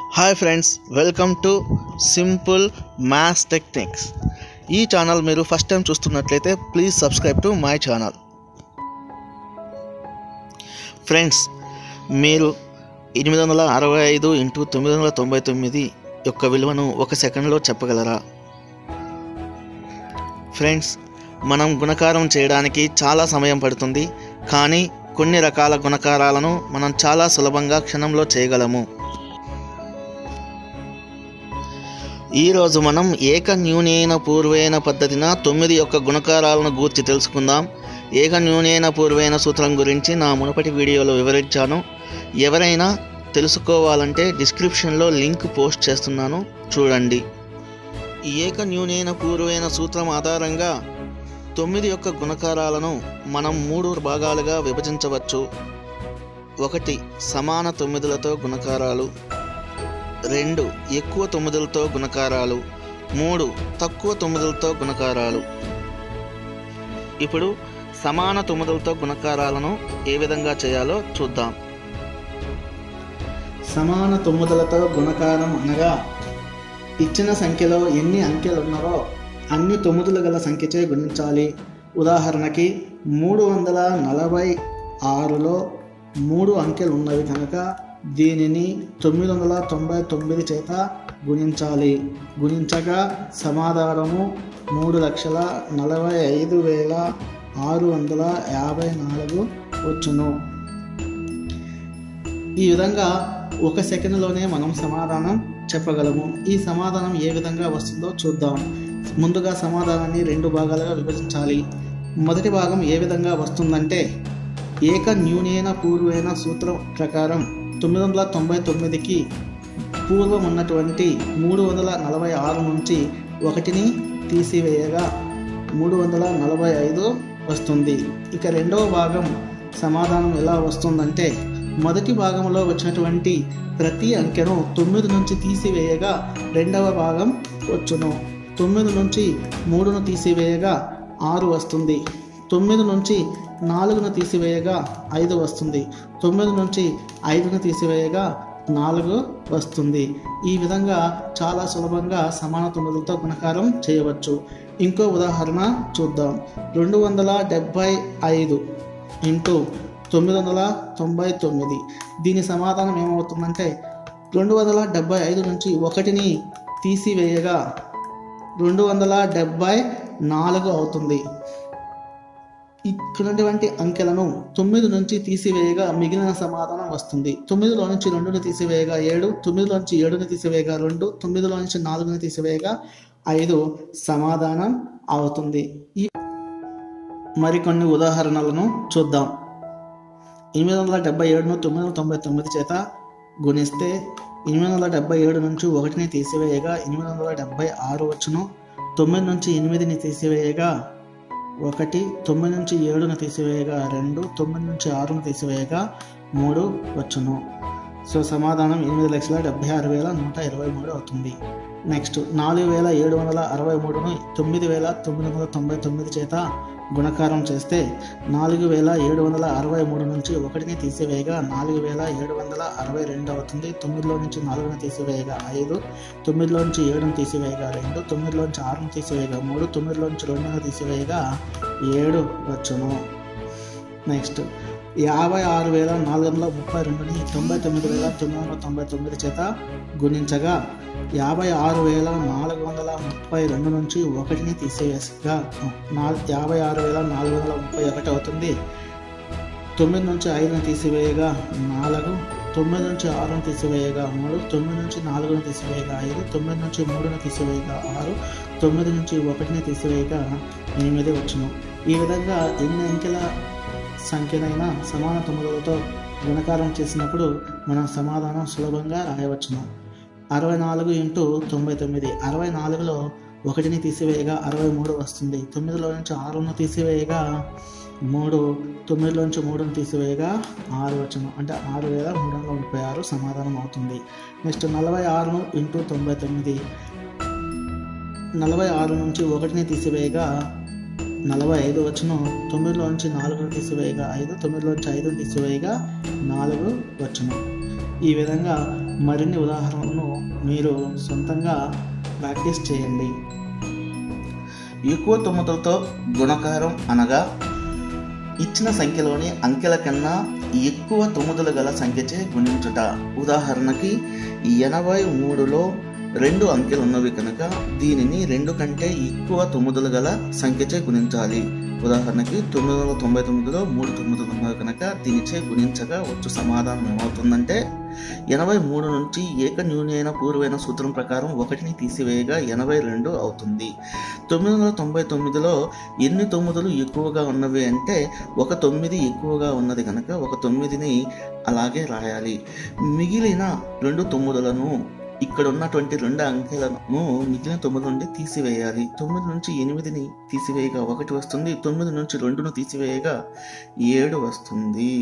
hi friends welcome to simple maths techniques ఈ channel మీరు first time చూస్తున్నట్లయితే please subscribe to my channel friends మీరు ఎనిమిది వందల అరవై ఐదు ఇంటూ తొమ్మిది వందల తొంభై తొమ్మిది యొక్క విలువను ఒక సెకండ్లో చెప్పగలరా ఫ్రెండ్స్ మనం గుణకారం చేయడానికి చాలా సమయం పడుతుంది కానీ కొన్ని రకాల గుణకారాలను మనం చాలా సులభంగా క్షణంలో చేయగలము ఈరోజు మనం ఏక న్యూనైన పూర్వైన పద్ధతిన తొమ్మిది యొక్క గుణకారాలను గూర్చి తెలుసుకుందాం ఏక న్యూనైన పూర్వైన సూత్రం గురించి నా మునుపటి వీడియోలో వివరించాను ఎవరైనా తెలుసుకోవాలంటే డిస్క్రిప్షన్లో లింక్ పోస్ట్ చేస్తున్నాను చూడండి ఈ ఏక న్యూనైన పూర్వైన సూత్రం ఆధారంగా తొమ్మిది యొక్క గుణకారాలను మనం మూడు భాగాలుగా విభజించవచ్చు ఒకటి సమాన తొమ్మిదిలతో గుణకారాలు రెండు ఎక్కువ తొమ్మిదిలతో గుణకారాలు మూడు తక్కువ తొమ్మిదిలతో గుణకారాలు ఇప్పుడు సమాన తొమ్మిదిలతో గుణకారాలను ఏ విధంగా చేయాలో చూద్దాం సమాన తొమ్మిదిలతో గుణకారం అనగా ఇచ్చిన సంఖ్యలో ఎన్ని అంకెలు ఉన్నారో అన్ని తొమ్మిదిలు గల సంఖ్యచే గుణించాలి ఉదాహరణకి మూడు వందల నలభై ఆరులో మూడు అంకెలు ఉన్నవి కనుక దీనిని తొమ్మిది వందల తొంభై తొమ్మిది చేత గుణించాలి గుణించగా సమాధానము మూడు లక్షల నలభై ఐదు వేల ఆరు వందల యాభై నాలుగు వచ్చును ఈ విధంగా ఒక సెకండ్లోనే మనం సమాధానం చెప్పగలము ఈ సమాధానం ఏ విధంగా వస్తుందో చూద్దాం ముందుగా సమాధానాన్ని రెండు భాగాలుగా విభజించాలి మొదటి భాగం ఏ విధంగా వస్తుందంటే ఏక న్యూనైన పూర్వైన సూత్రం ప్రకారం తొమ్మిది వందల తొంభై తొమ్మిదికి పూర్వం ఉన్నటువంటి మూడు వందల నలభై ఆరు నుంచి ఒకటిని తీసివేయగా మూడు వందల నలభై ఐదు వస్తుంది ఇక రెండవ భాగం సమాధానం ఎలా వస్తుందంటే మొదటి భాగంలో వచ్చినటువంటి ప్రతి అంకెను తొమ్మిది నుంచి తీసివేయగా రెండవ భాగం వచ్చును తొమ్మిది నుంచి మూడును తీసివేయగా ఆరు వస్తుంది తొమ్మిది నుంచి నాలుగును తీసివేయగా ఐదు వస్తుంది తొమ్మిది నుంచి ఐదును తీసివేయగా నాలుగు వస్తుంది ఈ విధంగా చాలా సులభంగా సమాన తొమ్మిదిలతో గుణకారం చేయవచ్చు ఇంకో ఉదాహరణ చూద్దాం రెండు వందల డెబ్భై ఐదు ఇంటూ తొమ్మిది వందల తొంభై తొమ్మిది దీని సమాధానం ఏమవుతుందంటే రెండు వందల డెబ్భై ఐదు నుంచి ఒకటిని తీసివేయగా రెండు వందల డెబ్భై నాలుగు అవుతుంది ఇక్కడటువంటి అంకెలను తొమ్మిది నుంచి తీసివేయగా మిగిలిన సమాధానం వస్తుంది తొమ్మిదిలో నుంచి రెండుని తీసివేయగా ఏడు తొమ్మిదిలో నుంచి ఏడుని తీసివేయగా రెండు తొమ్మిదిలో నుంచి నాలుగుని తీసివేయగా ఐదు సమాధానం అవుతుంది ఈ మరికొన్ని ఉదాహరణలను చూద్దాం ఎనిమిది వందల డెబ్బై ఏడును తొమ్మిది వందల తొంభై తొమ్మిది చేత గుణిస్తే ఎనిమిది వందల డెబ్బై ఏడు నుంచి ఒకటిని తీసివేయగా ఎనిమిది వందల డెబ్బై ఆరు వచ్చును తొమ్మిది నుంచి ఎనిమిదిని తీసివేయగా ఒకటి తొమ్మిది నుంచి ఏడును తీసివేయగా రెండు తొమ్మిది నుంచి ఆరును తీసివేయగా మూడు వచ్చును సో సమాధానం ఎనిమిది లక్షల డెబ్బై ఆరు వేల నూట ఇరవై మూడు అవుతుంది నెక్స్ట్ నాలుగు వేల ఏడు వందల అరవై మూడును తొమ్మిది వేల తొమ్మిది వందల తొంభై తొమ్మిది చేత గుణకారం చేస్తే నాలుగు వేల ఏడు వందల అరవై మూడు నుంచి ఒకటిని తీసివేయగా నాలుగు వేల ఏడు వందల అరవై రెండు అవుతుంది తొమ్మిదిలో నుంచి నాలుగుని తీసివేయగా ఐదు తొమ్మిదిలో నుంచి ఏడును తీసివేయగా రెండు తొమ్మిదిలో నుంచి ఆరును తీసివేయగా మూడు తొమ్మిదిలో నుంచి రెండును తీసివేయగా ఏడు వచ్చును నెక్స్ట్ యాభై ఆరు వేల నాలుగు వందల ముప్పై రెండుని తొంభై తొమ్మిది వేల తొమ్మిది వందల తొంభై తొమ్మిది చేత గుణించగా యాభై ఆరు వేల నాలుగు వందల ముప్పై రెండు నుంచి ఒకటిని తీసివేసగా నాలుగు యాభై ఆరు వేల నాలుగు వందల ముప్పై ఒకటి అవుతుంది తొమ్మిది నుంచి ఐదును తీసివేయగా నాలుగు తొమ్మిది నుంచి ఆరును తీసివేయగా మూడు తొమ్మిది నుంచి నాలుగును తీసివేయగా ఐదు తొమ్మిది నుంచి మూడును తీసివేయగా ఆరు తొమ్మిది నుంచి ఒకటిని తీసివేయగా ఎనిమిది వచ్చును ఈ విధంగా ఎన్ని అంకెల సంఖ్యనైనా సమాన తొమ్మిదిలతో గుణకారం చేసినప్పుడు మనం సమాధానం సులభంగా రాయవచ్చును అరవై నాలుగు ఇంటూ తొంభై తొమ్మిది అరవై నాలుగులో ఒకటిని తీసివేయగా అరవై మూడు వస్తుంది తొమ్మిదిలో నుంచి ఆరును తీసివేయగా మూడు తొమ్మిదిలో నుంచి మూడును తీసివేయగా ఆరు వచ్చును అంటే ఆరు వేల మూడు వందల ముప్పై ఆరు సమాధానం అవుతుంది నెక్స్ట్ నలభై ఆరును ఇంటూ తొంభై తొమ్మిది నలభై ఆరు నుంచి ఒకటిని తీసివేయగా నలభై ఐదు వచ్చును తొమ్మిదిలో నుంచి నాలుగును తీసివేయగా ఐదు తొమ్మిదిలో నుంచి ఐదును తీసివేయగా నాలుగు వచ్చును ఈ విధంగా మరిన్ని ఉదాహరణలను మీరు సొంతంగా ప్రాక్టీస్ చేయండి ఎక్కువ తొమ్మిదిలతో గుణకారం అనగా ఇచ్చిన సంఖ్యలోని అంకెల కన్నా ఎక్కువ తొమ్మిదిలు గల సంఖ్యచే గుణించుట ఉదాహరణకి ఎనభై మూడులో రెండు అంకెలు ఉన్నవి కనుక దీనిని రెండు కంటే ఎక్కువ తొమ్మిదిలు గల సంఖ్యచే గుణించాలి ఉదాహరణకి తొమ్మిది వందల తొంభై తొమ్మిదిలో మూడు తొమ్మిదిలు ఉన్నవి కనుక దీనిచే గుణించగా వచ్చు సమాధానం ఏమవుతుందంటే ఎనభై మూడు నుంచి ఏక న్యూనైన పూర్వైన సూత్రం ప్రకారం ఒకటిని తీసివేయగా ఎనభై రెండు అవుతుంది తొమ్మిది వందల తొంభై తొమ్మిదిలో ఎన్ని తొమ్మిదిలు ఎక్కువగా ఉన్నవి అంటే ఒక తొమ్మిది ఎక్కువగా ఉన్నది కనుక ఒక తొమ్మిదిని అలాగే రాయాలి మిగిలిన రెండు తొమ్మిదులను ఇక్కడ ఉన్నటువంటి రెండు అంకెలను మిగిలిన తొమ్మిది నుండి తీసివేయాలి తొమ్మిది నుంచి ఎనిమిదిని తీసివేయగా ఒకటి వస్తుంది తొమ్మిది నుంచి రెండును తీసివేయగా ఏడు వస్తుంది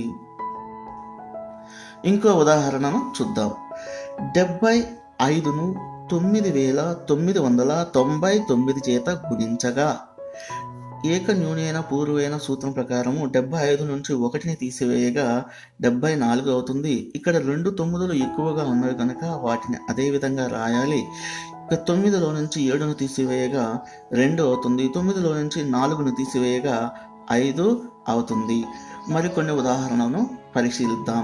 ఇంకో ఉదాహరణను చూద్దాం డెబ్బై ఐదును తొమ్మిది వేల తొమ్మిది వందల తొంభై తొమ్మిది చేత గుణించగా ఏక న్యూనైన పూర్వైన సూత్రం ప్రకారము డెబ్బై ఐదు నుంచి ఒకటిని తీసివేయగా డెబ్బై నాలుగు అవుతుంది ఇక్కడ రెండు తొమ్మిదిలు ఎక్కువగా ఉన్నవి కనుక వాటిని అదే విధంగా రాయాలి ఇక తొమ్మిదిలో నుంచి ఏడును తీసివేయగా రెండు అవుతుంది తొమ్మిదిలో నుంచి నాలుగును తీసివేయగా ఐదు అవుతుంది మరికొన్ని ఉదాహరణను పరిశీలిద్దాం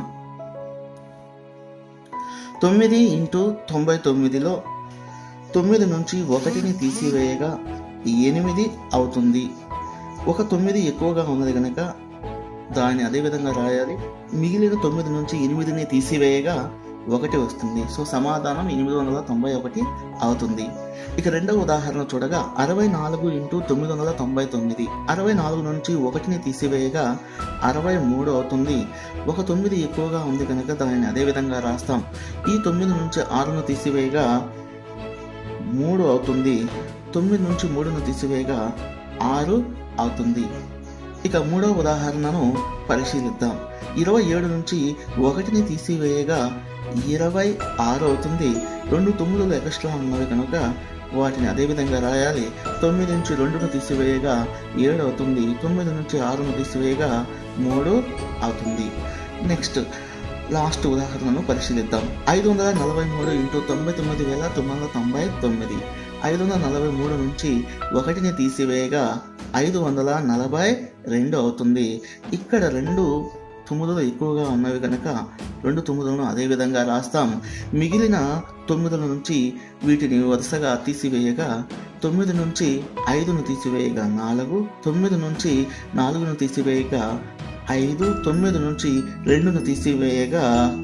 తొమ్మిది ఇంటూ తొంభై తొమ్మిదిలో తొమ్మిది నుంచి ఒకటిని తీసివేయగా ఎనిమిది అవుతుంది ఒక తొమ్మిది ఎక్కువగా ఉన్నది కనుక దాన్ని అదే విధంగా రాయాలి మిగిలిన తొమ్మిది నుంచి ఎనిమిదిని తీసివేయగా ఒకటి వస్తుంది సో సమాధానం ఎనిమిది వందల తొంభై ఒకటి అవుతుంది ఇక రెండవ ఉదాహరణ చూడగా అరవై నాలుగు ఇంటూ తొమ్మిది వందల తొంభై తొమ్మిది అరవై నాలుగు నుంచి ఒకటిని తీసివేయగా అరవై మూడు అవుతుంది ఒక తొమ్మిది ఎక్కువగా ఉంది కనుక దానిని అదే విధంగా రాస్తాం ఈ తొమ్మిది నుంచి ఆరును తీసివేయగా మూడు అవుతుంది తొమ్మిది నుంచి మూడును తీసివేయగా ఆరు అవుతుంది ఇక మూడవ ఉదాహరణను పరిశీలిద్దాం ఇరవై ఏడు నుంచి ఒకటిని తీసివేయగా ఇరవై ఆరు అవుతుంది రెండు తొమ్మిదిలు ఎక్స్ట్రా ఉన్నవి కనుక వాటిని అదే విధంగా రాయాలి తొమ్మిది నుంచి రెండును తీసివేయగా ఏడు అవుతుంది తొమ్మిది నుంచి ఆరును తీసివేయగా మూడు అవుతుంది నెక్స్ట్ లాస్ట్ ఉదాహరణను పరిశీలిద్దాం ఐదు వందల నలభై మూడు ఇంటూ తొంభై తొమ్మిది వేల తొమ్మిది వందల తొంభై తొమ్మిది ఐదు వందల నలభై మూడు నుంచి ఒకటిని తీసివేయగా ఐదు వందల నలభై రెండు అవుతుంది ఇక్కడ రెండు తొమ్మిదిలు ఎక్కువగా ఉన్నవి కనుక రెండు తొమ్మిదులను అదే విధంగా రాస్తాం మిగిలిన తొమ్మిదిల నుంచి వీటిని వరుసగా తీసివేయగా తొమ్మిది నుంచి ఐదును తీసివేయగా నాలుగు తొమ్మిది నుంచి నాలుగును తీసివేయగా ఐదు తొమ్మిది నుంచి రెండును తీసివేయగా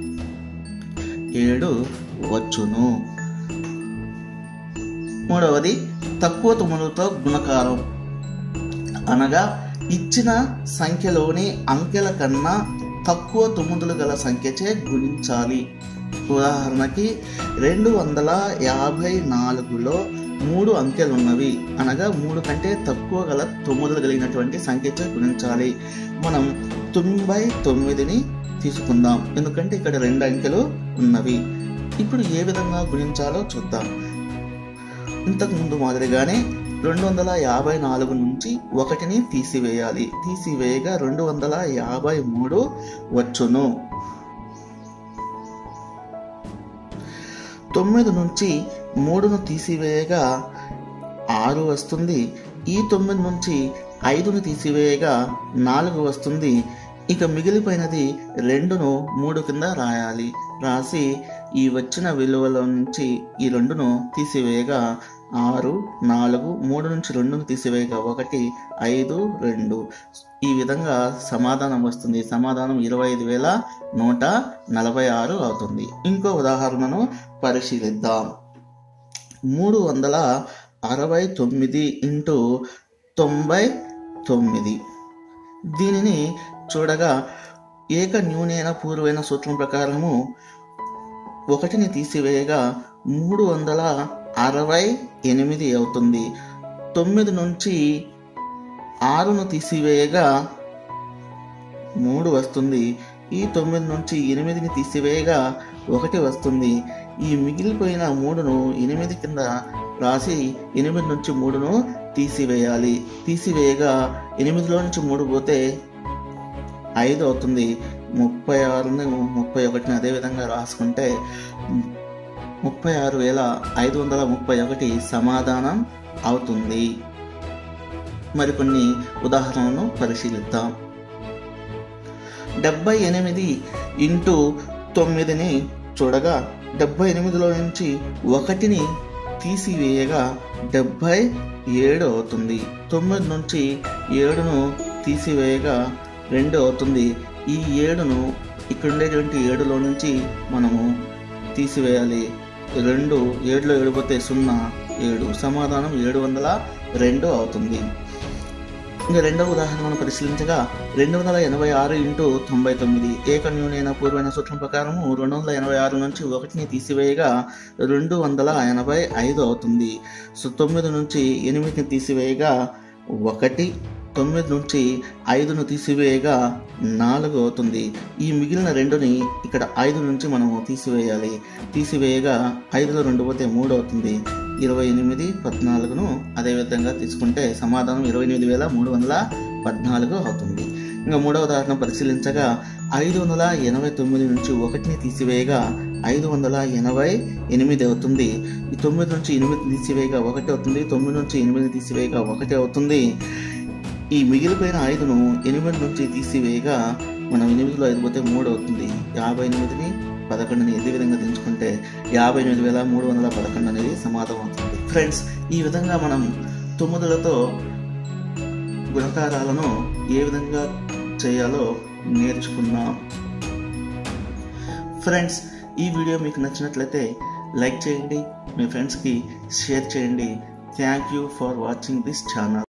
ఏడు వచ్చును మూడవది తక్కువ తొమ్మిదితో గుణకారం అనగా ఇచ్చిన సంఖ్యలోని అంకెల కన్నా తక్కువ తొమ్మిదిలు గల సంఖ్యచే గుణించాలి ఉదాహరణకి రెండు వందల యాభై నాలుగులో మూడు అంకెలు ఉన్నవి అనగా మూడు కంటే తక్కువ గల తొమ్మిదిలు కలిగినటువంటి సంఖ్యచే గుణించాలి మనం తొంభై తొమ్మిదిని తీసుకుందాం ఎందుకంటే ఇక్కడ రెండు అంకెలు ఉన్నవి ఇప్పుడు ఏ విధంగా గుణించాలో చూద్దాం ఇంతకు ముందు మాదిరిగానే రెండు వందల యాభై నాలుగు నుంచి ఒకటిని తీసివేయాలి తీసివేయగా రెండు వందల యాభై మూడు వచ్చును తొమ్మిది నుంచి మూడును తీసివేయగా ఆరు వస్తుంది ఈ తొమ్మిది నుంచి ఐదును తీసివేయగా నాలుగు వస్తుంది ఇక మిగిలిపోయినది రెండును మూడు కింద రాయాలి రాసి ఈ వచ్చిన విలువల నుంచి ఈ రెండును తీసివేయగా ఆరు నాలుగు మూడు నుంచి రెండును తీసివేయగా ఒకటి ఐదు రెండు ఈ విధంగా సమాధానం వస్తుంది సమాధానం ఇరవై ఐదు వేల నూట నలభై ఆరు అవుతుంది ఇంకో ఉదాహరణను పరిశీలిద్దాం మూడు వందల అరవై తొమ్మిది ఇంటూ తొంభై తొమ్మిది దీనిని చూడగా ఏక న్యూనైన పూర్వైన సూత్రం ప్రకారము ఒకటిని తీసివేయగా మూడు వందల అరవై ఎనిమిది అవుతుంది తొమ్మిది నుంచి ఆరును తీసివేయగా మూడు వస్తుంది ఈ తొమ్మిది నుంచి ఎనిమిదిని తీసివేయగా ఒకటి వస్తుంది ఈ మిగిలిపోయిన మూడును ఎనిమిది కింద రాసి ఎనిమిది నుంచి మూడును తీసివేయాలి తీసివేయగా ఎనిమిదిలో నుంచి మూడు పోతే ఐదు అవుతుంది ముప్పై ఆరుని ముప్పై ఒకటిని అదేవిధంగా రాసుకుంటే ముప్పై ఆరు వేల ఐదు వందల ముప్పై ఒకటి సమాధానం అవుతుంది మరికొన్ని ఉదాహరణలను పరిశీలిద్దాం డెబ్బై ఎనిమిది ఇంటూ తొమ్మిదిని చూడగా డెబ్బై ఎనిమిదిలో నుంచి ఒకటిని తీసివేయగా డెబ్బై ఏడు అవుతుంది తొమ్మిది నుంచి ఏడును తీసివేయగా రెండు అవుతుంది ఈ ఏడును ఇక్కడ ఉండేటువంటి ఏడులో నుంచి మనము తీసివేయాలి రెండు ఏడులో ఏడు పోతే సున్నా ఏడు సమాధానం ఏడు వందల రెండు అవుతుంది ఇంకా రెండవ ఉదాహరణను పరిశీలించగా రెండు వందల ఎనభై ఆరు ఇంటూ తొంభై తొమ్మిది ఏకన్యూనైన పూర్వైన సూత్రం ప్రకారము రెండు వందల ఎనభై ఆరు నుంచి ఒకటిని తీసివేయగా రెండు వందల ఎనభై ఐదు అవుతుంది సో తొమ్మిది నుంచి ఎనిమిదిని తీసివేయగా ఒకటి తొమ్మిది నుంచి ఐదును తీసివేయగా నాలుగు అవుతుంది ఈ మిగిలిన రెండుని ఇక్కడ ఐదు నుంచి మనము తీసివేయాలి తీసివేయగా ఐదులో రెండు పోతే మూడు అవుతుంది ఇరవై ఎనిమిది పద్నాలుగును అదేవిధంగా తీసుకుంటే సమాధానం ఇరవై ఎనిమిది వేల మూడు వందల పద్నాలుగు అవుతుంది ఇంకా మూడవ ఉదాహరణ పరిశీలించగా ఐదు వందల ఎనభై తొమ్మిది నుంచి ఒకటిని తీసివేయగా ఐదు వందల ఎనభై ఎనిమిది అవుతుంది ఈ తొమ్మిది నుంచి ఎనిమిది తీసివేయగా ఒకటి అవుతుంది తొమ్మిది నుంచి ఎనిమిది తీసివేయగా ఒకటి అవుతుంది ఈ మిగిలిపోయిన ఐదును ఎనిమిది నుంచి తీసివేయగా మనం ఎనిమిదిలో ఐదు పోతే మూడు అవుతుంది యాభై ఎనిమిదిని పదకొండుని ఇదే విధంగా తెంచుకుంటే యాభై ఎనిమిది వేల మూడు వందల పదకొండు అనేది సమాధానం అవుతుంది ఫ్రెండ్స్ ఈ విధంగా మనం తొమ్మిదిలతో గుణకారాలను ఏ విధంగా చేయాలో నేర్చుకున్నాం ఫ్రెండ్స్ ఈ వీడియో మీకు నచ్చినట్లయితే లైక్ చేయండి మీ ఫ్రెండ్స్కి షేర్ చేయండి thank you for watching this channel